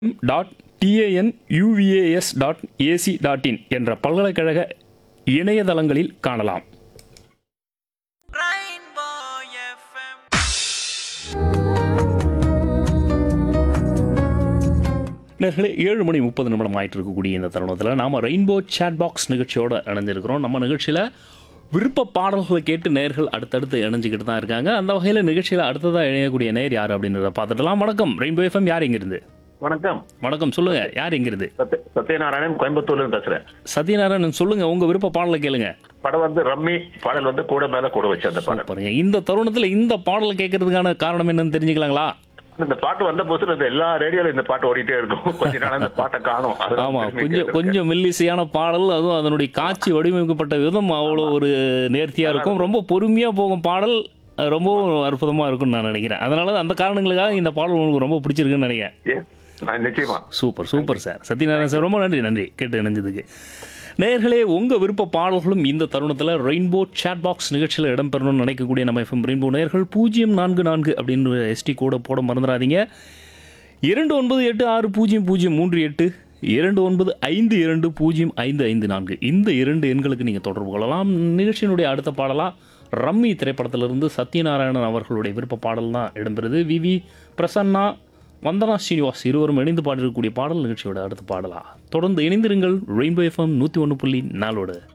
Dot TAN UVAS dot AC dot in என்ற பல்கலைக்கழக இணையதளங்களில் காணலாம் Rainbow FM. நேர்களே ஏழு மணி முப்பது நிமிடம் ஆயிட்டு இருக்கக்கூடிய இந்த தருணத்தில் நாம ரெயின்போ சேட் பாக்ஸ் நிகழ்ச்சியோட இணைஞ்சிருக்கிறோம் நம்ம நிகழ்ச்சியில் விருப்ப பாடல்களை கேட்டு நேர்கள் அடுத்தடுத்து இணைஞ்சிக்கிட்டு தான் இருக்காங்க அந்த வகையில் நிகழ்ச்சியில் அடுத்ததாக இணையக்கூடிய நேர் யார் அப்படின்றத பார்த்துடலாம் வணக்கம் ரெயின்போ எஃப்எம் யார் எங்கிருந்து வணக்கம் வணக்கம் சொல்லுங்க யார் எங்கிருந்து சத்ய சத்யநாராயணன் கோயம்புத்தூர்ல இருந்து பேசுறேன் சத்யநாராயணன் சொல்லுங்க உங்க விருப்ப பாடலை கேளுங்க படம் வந்து ரம்மி பாடல் வந்து கூட மேல கூட வச்சு அந்த பாடல் பாருங்க இந்த தருணத்தில் இந்த பாடலை கேட்கறதுக்கான காரணம் என்னன்னு தெரிஞ்சுக்கலாங்களா இந்த பாட்டு வந்த புதுசுல இந்த எல்லா ரேடியோல இந்த பாட்டு ஓடிட்டே இருக்கும் கொஞ்ச நாள் இந்த பாட்டை காணும் அதுதான் ஆமா திரும்பி கொஞ்சம் கேட்டிருக்கேன். கொஞ்சம் மெல்லிசையான பாடல் அதுவும் அதனுடைய காட்சி வடிவமைக்கப்பட்ட விதம் அவ்வளோ ஒரு நேர்த்தியா இருக்கும் ரொம்ப பொறுமையா போகும் பாடல் அது ரொம்பவும் அற்புதமா இருக்கும்னு நான் நினைக்கிறேன் அதனால அந்த காரணங்களுக்காக இந்த பாடல் உங்களுக்கு ரொம்ப பிடிச்சிருக்குன்னு நினைக்கிறேன் Yes, நான் நிச்சயமா super super sir Sathyanarayanan sir ரொம்ப நன்றி நன்றி கேட்டு இணைஞ்சதுக்கு நேர்களே உங்கள் விருப்ப பாடல்களும் இந்த தருணத்தில் ரெயின்போ சேட் பாக்ஸ் நிகழ்ச்சியில் இடம்பெறணும்னு நினைக்கக்கூடிய நம்ம எஃப்எம் ரெயின்போ நேர்கள் பூஜ்ஜியம் நான்கு நான்கு அப்படின்னு எஸ்டி கோட போட மறந்துடாதீங்க இரண்டு ஒன்பது எட்டு ஆறு பூஜ்ஜியம் பூஜ்ஜியம் மூன்று எட்டு இரண்டு ஒன்பது ஐந்து இரண்டு பூஜ்ஜியம் ஐந்து ஐந்து நான்கு இந்த இரண்டு எண்களுக்கு நீங்கள் தொடர்பு கொள்ளலாம் நிகழ்ச்சியினுடைய அடுத்த பாடலாக ரம்மி திரைப்படத்திலிருந்து சத்யநாராயணன் அவர்களுடைய விருப்ப பாடல் தான் இடம்பெறுது விவி பிரசன்னா வந்தனா ஸ்ரீனிவாஸ் இருவரும் இணைந்து பாடிருக்கக்கூடிய பாடல் நிகழ்ச்சியோட அடுத்த பாடலா தொடர்ந்து இணைந்திருங்கள் ரெயின்போ எஃப்எம் நூற்றி ஒன்று புள்ளி நாலோடு